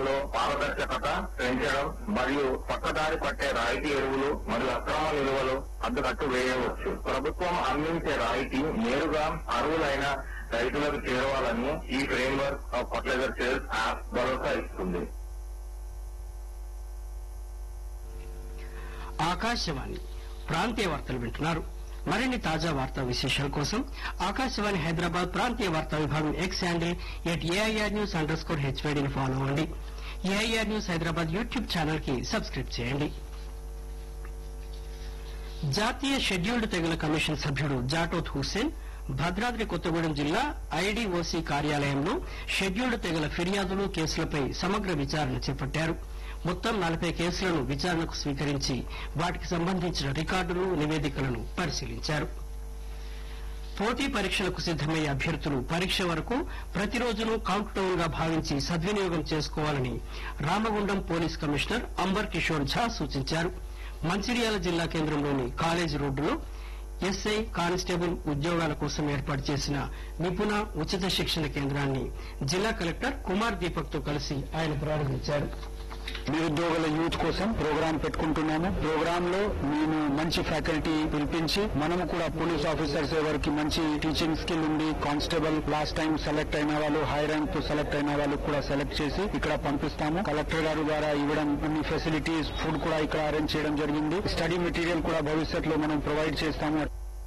విధానాల్లో పారదర్శకత పెంచడం మరియు పక్కదారి పట్టే రాయితీ ఎరువులు మరియు అక్రమ నిల్వలు అడ్డుకట్టు వేయవచ్చు ప్రభుత్వం అందించే రాయితీ నేరుగా అర్హులైన రైతులకు చేరవాలని ఈ framework of fertilizer sales app భరోసా ఇస్తుంది ఆకాశవాణి ప్రాంతీయ వార్తలు వింటున్నారు మరిన్ని తాజా వార్తా విశేషాల కోసం ఆకాశవాణి హైదరాబాద్ ప్రాంతీయ వార్తా విభాగం X handle at AIR news under score హెచ్వైడీని ఫాలో అవ్వండి AIR news Hyderabad YouTube channel కి సబ్స్క్రైబ్ చేయండి జాతీయ షెడ్యూల్డ్ తెగల కమిషన్ సభ్యుడు జాటోత్ హుస్సేన్ భద్రాద్రి కొత్తగూడెం జిల్లా ఐడీఓసీ కార్యాలయంలో షెడ్యూల్డ్ తెగల ఫిర్యాదులు కేసులపై సమగ్ర విచారణ చేపట్టారు మొత్తం నలభై కేసులను విచారణకు స్వీకరించి వాటికి సంబంధించిన రికార్డులు నివేదికలను పరిశీలించారు పోటీ పరీక్షలకు సిద్దమయ్యే అభ్యర్థులు పరీక్ష వరకు ప్రతిరోజును కౌంట్ డౌన్ గా భావించి సద్వినియోగం చేసుకోవాలని రామగుండం పోలీస్ కమిషనర్ అంబర్ కిషోర్ ఝా సూచించారు మంచిర్యాల జిల్లా కేంద్రంలోని కాలేజీ రోడ్డులో ఎస్ఐ కానిస్టేబుల్ ఉద్యోగాల కోసం ఏర్పాటు చేసిన నిపుణ ఉచిత శిక్షణ కేంద్రాన్ని జిల్లా కలెక్టర్ కుమార్ దీపక్ తో కలిసి ఆయన ప్రారంభించారు నిరుద్యోగుల యూత్ కోసం ప్రోగ్రామ్ పెట్టుకుంటున్నాము ప్రోగ్రామ్ లో మేము మంచి ఫ్యాకల్టీ పిలిపించి మనము కూడా పోలీస్ ఆఫీసర్స్ ఎవరికి మంచి టీచింగ్ స్కిల్ ఉండి కానిస్టేబుల్ లాస్ట్ టైం సెలెక్ట్ అయిన వాళ్ళు హై ర్యాంక్ తో సెలెక్ట్ అయిన వాళ్ళు కూడా సెలెక్ట్ చేసి ఇక్కడ పంపిస్తాము కలెక్టర్ గారు ద్వారా ఇవ్వడం అన్ని ఫెసిలిటీస్ ఫుడ్ కూడా ఇక్కడ అరేంజ్ చేయడం జరిగింది స్టడీ మెటీరియల్ కూడా భవిష్యత్తులో మనం ప్రొవైడ్ చేస్తాము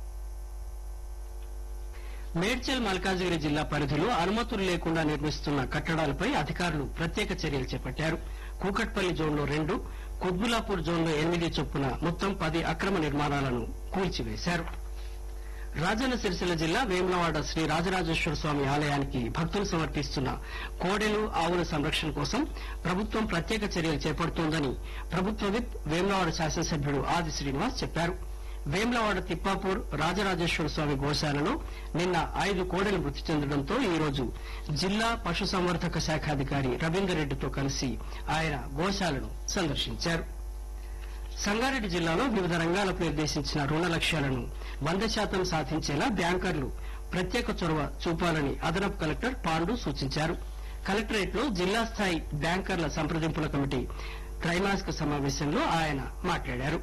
మేడ్చల్ మల్కాజిగిరి జిల్లా పరిధిలో అనుమతులు లేకుండా నిర్మిస్తున్న కట్టడాలపై అధికారులు ప్రత్యేక చర్యలు చేపట్టారు కూకట్పల్లి జోన్లో రెండు కుత్బులాపూర్ జోన్లో ఎనిమిది చొప్పున మొత్తం పది అక్రమ నిర్మాణాలను కూల్చివేశారు రాజన్న సిరిసిల్ల జిల్లా వేములవాడ శ్రీ రాజరాజేశ్వర స్వామి ఆలయానికి భక్తులు సమర్పిస్తున్న కోడెలు ఆవుల సంరక్షణ కోసం ప్రభుత్వం ప్రత్యేక చర్యలు చేపడుతోందని ప్రభుత్వ విప్ వేములవాడ శాసనసభ్యుడు ఆది శ్రీనివాస్ చెప్పారు వేములవాడ తిప్పాపూర్ రాజరాజేశ్వర స్వామి గోశాలలో నిన్న ఐదు కోడెలు మృతి చెందడంతో ఈ రోజు జిల్లా పశుసంవర్ధక శాఖ అధికారి రవీందర్ రెడ్డితో కలిసి ఆయన గోశాలను సందర్శించారు సంగారెడ్డి జిల్లాలో వివిధ రంగాలకు నిర్దేశించిన రుణ లక్ష్యాలను వంద శాతం సాధించేలా బ్యాంకర్లు ప్రత్యేక చొరవ చూపాలని అదనపు కలెక్టర్ పాండు సూచించారు కలెక్టరేట్ లో జిల్లా స్థాయి బ్యాంకర్ల సంప్రదింపుల కమిటీ త్రైమాసిక సమావేశంలో ఆయన మాట్లాడారు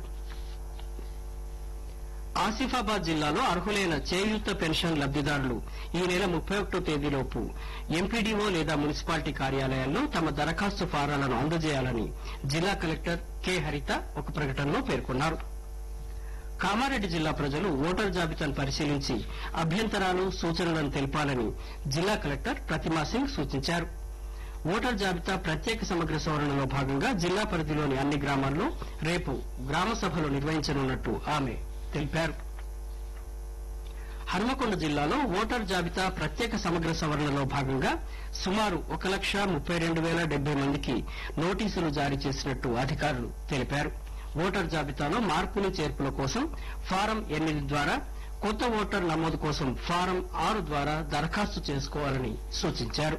ఆసిఫాబాద్ జిల్లాలో అర్హులైన చేయూత పెన్షన్ లబ్దిదారులు ఈ నెల ముప్పై ఒకటో తేదీలోపు ఎంపీడీఓ లేదా మున్సిపాలిటీ కార్యాలయాల్లో తమ దరఖాస్తు ఫారాలను అందజేయాలని జిల్లా కలెక్టర్ కె హరిత ఒక ప్రకటనలో పేర్కొన్నారు కామారెడ్డి జిల్లా ప్రజలు ఓటర్ జాబితాను పరిశీలించి అభ్యంతరాలు సూచనలను తెలపాలని జిల్లా కలెక్టర్ ప్రతిమా సింగ్ సూచించారు ఓటర్ జాబితా ప్రత్యేక సమగ్ర సవరణలో భాగంగా జిల్లా పరిధిలోని అన్ని గ్రామాల్లో రేపు గ్రామ సభలు నిర్వహించనున్నట్టు ఆమె తెలిపారు హన్మకొండ జిల్లాలో ఓటర్ జాబితా ప్రత్యేక సమగ్ర సవరణలో భాగంగా సుమారు ఒక లక్ష ముప్పై రెండు వేల డెబ్బై మందికి నోటీసులు జారీ చేసినట్టు అధికారులు తెలిపారు ఓటర్ జాబితాలో మార్పులు చేర్పుల కోసం ఫారం ఎనిమిది ద్వారా కొత్త ఓటర్ నమోదు కోసం ఫారం ఆరు ద్వారా దరఖాస్తు చేసుకోవాలని సూచించారు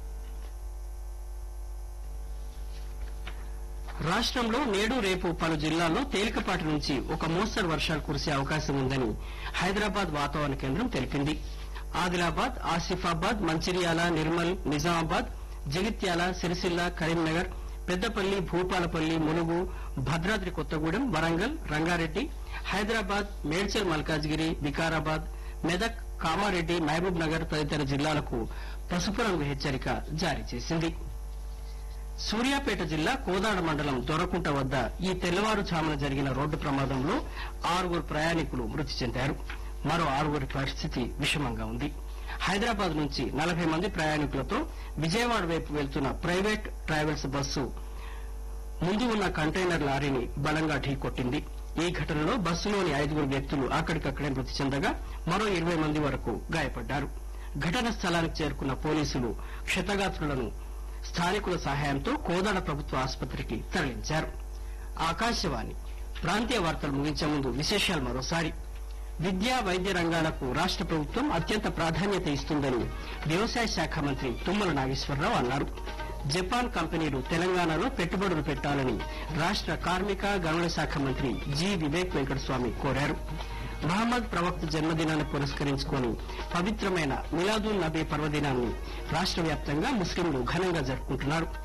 రాష్ట్రంలో నేడు రేపు పలు జిల్లాల్లో తేలికపాటి నుంచి ఒక మోస్తరు వర్షాలు కురిసే అవకాశం ఉందని హైదరాబాద్ వాతావరణ కేంద్రం తెలిపింది ఆదిలాబాద్ ఆసిఫాబాద్ మంచిర్యాల నిర్మల్ నిజామాబాద్ జగిత్యాల సిరిసిల్ల కరీంనగర్ పెద్దపల్లి భూపాలపల్లి ములుగు భద్రాద్రి కొత్తగూడెం వరంగల్ రంగారెడ్డి హైదరాబాద్ మేడ్చల్ మల్కాజ్గిరి వికారాబాద్ మెదక్ కామారెడ్డి మహబూబ్ నగర్ తదితర జిల్లాలకు పసుపు రంగు హెచ్చరిక జారీ చేసింది సూర్యాపేట జిల్లా కోదాడ మండలం దొరకుంట వద్ద ఈ తెల్లవారుజామున జరిగిన రోడ్డు ప్రమాదంలో ఆరుగురు ప్రయాణికులు మృతి చెందారు మరో ఆరుగురి పరిస్థితి విషమంగా ఉంది హైదరాబాద్ నుంచి నలభై మంది ప్రయాణికులతో విజయవాడ వైపు వెళ్తున్న ప్రైవేట్ ట్రావెల్స్ బస్సు ముందు ఉన్న కంటైనర్ లారీని బలంగా ఢీకొట్టింది ఈ ఘటనలో బస్సులోని ఐదుగురు వ్యక్తులు అక్కడికక్కడే మృతి చెందగా మరో ఇరవై మంది వరకు గాయపడ్డారు ఘటన స్థలానికి చేరుకున్న పోలీసులు క్షతగాత్రులను స్థానికుల సహాయంతో కోదాడ ప్రభుత్వ ఆసుపత్రికి తరలించారు ఆకాశవాణి ప్రాంతీయ వార్తలు ముగించే ముందు విశేషాలు మరోసారి విద్యా వైద్య రంగాలకు రాష్ట ప్రభుత్వం అత్యంత ప్రాధాన్యత ఇస్తుందని వ్యవసాయ శాఖ మంత్రి తుమ్మల నాగేశ్వరరావు అన్నారు జపాన్ కంపెనీలు తెలంగాణలో పెట్టుబడులు పెట్టాలని రాష్ట కార్మిక గనుల శాఖ మంత్రి జి వివేక్ వెంకటస్వామి కోరారు మహమ్మద్ ప్రవక్త జన్మదినాన్ని పురస్కరించుకొని పవిత్రమైన మిలాదున్ నబీ పర్వదినాన్ని రాష్ట వ్యాప్తంగా ముస్లింలు ఘనంగా జరుపుకుంటున్నారు